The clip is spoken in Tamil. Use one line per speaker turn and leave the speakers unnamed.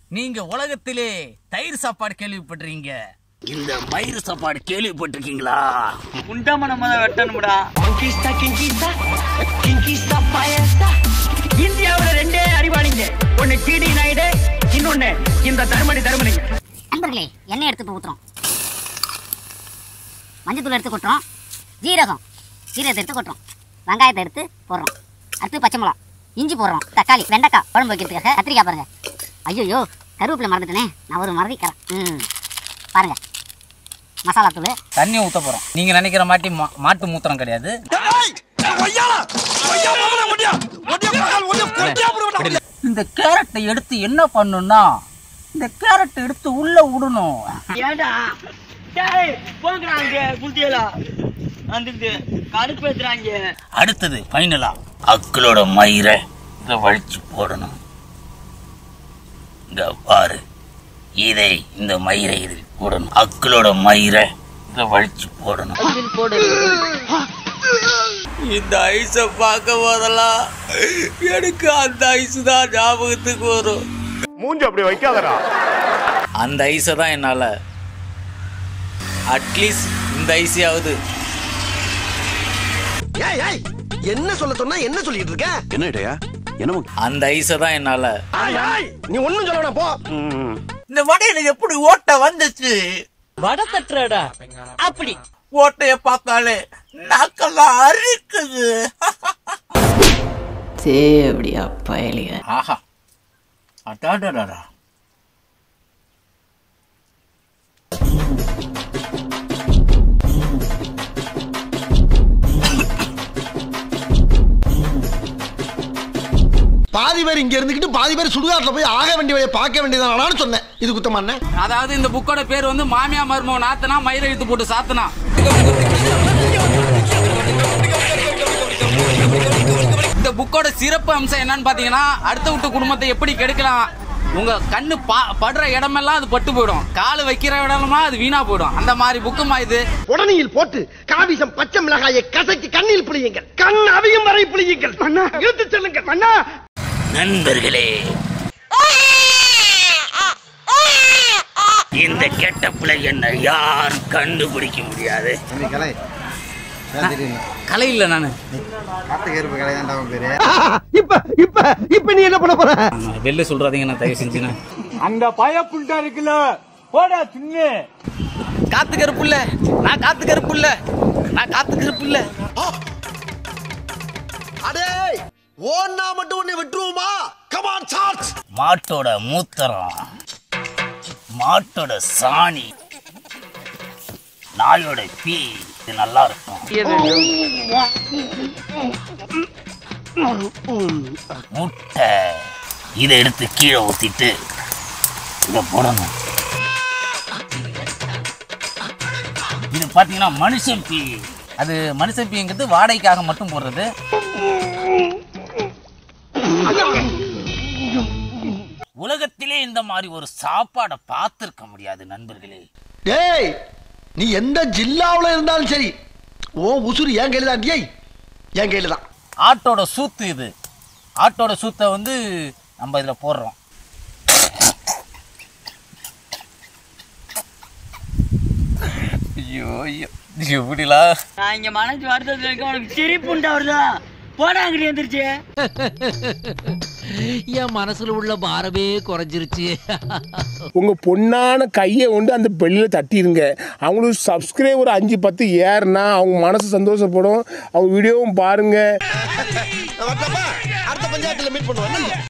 நீங்க உலகத்திலே தயிர் சாப்பாடு கேள்விப்பட்டிருக்கீங்க இந்த மயிர் சாப்பாடு கேள்விப்பட்டிருக்கீங்களா
உண்டாம நம்ம தான் வெட்டணும்டா கிங்கிஸ்தா கிங்கிஸ்தா கிங்கிஸ்தா பாயஸ்தா இந்தியாவுல ரெண்டே அறிவாளிங்க ஒன்னு டிடி நாயுடு இன்னொன்னு இந்த தர்மடி தர்மலிங்க
நண்பர்களே எண்ணெய் எடுத்து இப்போ ஊற்றுறோம் மஞ்சத்தூள் எடுத்து கொட்டுறோம் ஜீரகம் ஜீரகத்தை எடுத்து கொட்டுறோம் வெங்காயத்தை எடுத்து போடுறோம் அடுத்து பச்சை மிளகா இஞ்சி போடுறோம் தக்காளி வெண்டைக்காய் குழம்பு வைக்கிறதுக்காக கத்திரிக்காய் பாருங்க ஐயோ கருவேப்பிலை மறந்துட்டேனே நான் ஒரு மறதிக்கிறேன் ம் பாருங்க மசாலா தூள்
தண்ணி ஊத்த போறோம் நீங்க நினைக்கிற மாட்டி மா- மாட்டு மூத்திரம் கிடையாது இந்த கேரட்டை எடுத்து என்ன பண்ணுன்னா இந்த கேரட்டை எடுத்து உள்ள விடணும்
ஏடா டேய் போங்கறாங்க புத்தியலா வந்துட்டு கடுப்பேத்துறாங்க
அடுத்தது ஃபைனலா அக்களோட மயிரை இதை வழிச்சு போடணும் இங்க பாரு இதை இந்த மயிரை இதில் போடணும் அக்களோட மயிரை இதை வழிச்சு போடணும் இந்த ஐஸை பார்க்க போதெல்லாம் எனக்கு அந்த ஐஸ் தான் ஞாபகத்துக்கு வரும்
மூஞ்சி அப்படி வைக்காதடா
அந்த ஐஸை தான் என்னால் அட்லீஸ்ட் இந்த ஐஸையாவது
ஏய் ஏய் என்ன சொல்ல சொன்னா என்ன சொல்லிட்டு இருக்க
என்ன இடையா என்ன
அந்த ஐஸை தான் என்னால்
நீ ஒண்ணும் சொல்ல வேணாம் போ
இந்த வடையில எப்படி ஓட்டை வந்துச்சு
வடை தட்டுறடா அப்படி
ஓட்டைய பார்த்தாலே நாக்கெல்லாம் அரிக்குது
தேவடியா பயலிய
ஆஹா அடாடடா
பாதி பேர் இங்க இருந்துகிட்டு பாதி பேர் சுடுகாட்டுல போய் ஆக வேண்டிய வழியை பார்க்க வேண்டியதானான்னு சொன்னேன் இது குத்தமா என்ன
அதாவது இந்த புக்கோட பேர் வந்து மாமியா மருமக நாத்தனா மயிரை இழுத்து போட்டு சாத்தனா இந்த புக்கோட சிறப்பு அம்சம் என்னன்னு பாத்தீங்கன்னா அடுத்த விட்டு குடும்பத்தை எப்படி கெடுக்கலாம் உங்க கண்ணு பா- படுற இடமெல்லாம் அது பட்டு போயிடும் கால் வைக்கிற இடமெல்லாம் அது வீணா போயிடும் அந்த மாதிரி புக்குமா இது
உடனியில் போட்டு காவிசம் பச்சை மிளகாயை கசக்கி கண்ணில் புளியுங்கள் கண் அவியும் வரை புளியுங்கள் மன்னா இழுத்து செல்லுங்கள் மன்னா
நண்பர்களே இந்த கெட்ட பிள்ளை என்ன யாரும் கண்டுபிடிக்க முடியாது கலை இல்ல நானு
இப்ப இப்ப இப்ப நீ என்ன பண்ண போற
வெளில சொல்றாதீங்க நான் தயவு செஞ்சுனா
அந்த பய புண்டா இருக்குல்ல போடா தின்னு
காத்து கருப்பு இல்ல நான் காத்து கருப்பு இல்ல நான் காத்து கருப்பு இல்ல
அடே ஓன்னா மட்டும் உன்னை விட்டுருவோமா கமான் சார்ஜ்
மாட்டோட மூத்திரம் மாட்டோட சாணி நாயோட பீ இது நல்லா இருக்கும் முட்டை இதை எடுத்து கீழே ஊத்திட்டு இதை போடணும் இது பாத்தீங்கன்னா மனுஷன் பீ அது மனுஷன் பீங்கிறது வாடகைக்காக மட்டும் போடுறது உலகத்திலே இந்த மாதிரி ஒரு சாப்பாடை பார்த்திருக்க முடியாது நண்பர்களே
டேய் நீ எந்த ஜில்லாவுல இருந்தாலும் சரி ஓ உசுறு என் கையில தான் டேய் என் கையில தான்
ஆட்டோட சூத்து இது ஆட்டோட சூத்தை வந்து நம்ம இதில் போடுறோம் ஐயோ ஐயோ எப்படிலாம்
நான் இங்க மனசு வருத்தத்துல இருக்க உனக்கு சிரிப்புண்டா வருதா போடா அங்கிட்டு எந்திரிச்சு
என் மனசுல உள்ள பாரமே குறைஞ்சிருச்சு
உங்க பொண்ணான கையை கொண்டு அந்த பெல்லில தட்டிடுங்க அவங்களுக்கு சப்ஸ்கிரைபர் அஞ்சு பத்து ஏறுனா அவங்க மனசு சந்தோஷப்படும் அவங்க வீடியோவும் பாருங்க
அடுத்த பஞ்சாயத்துல மீட் பண்ணுவோம்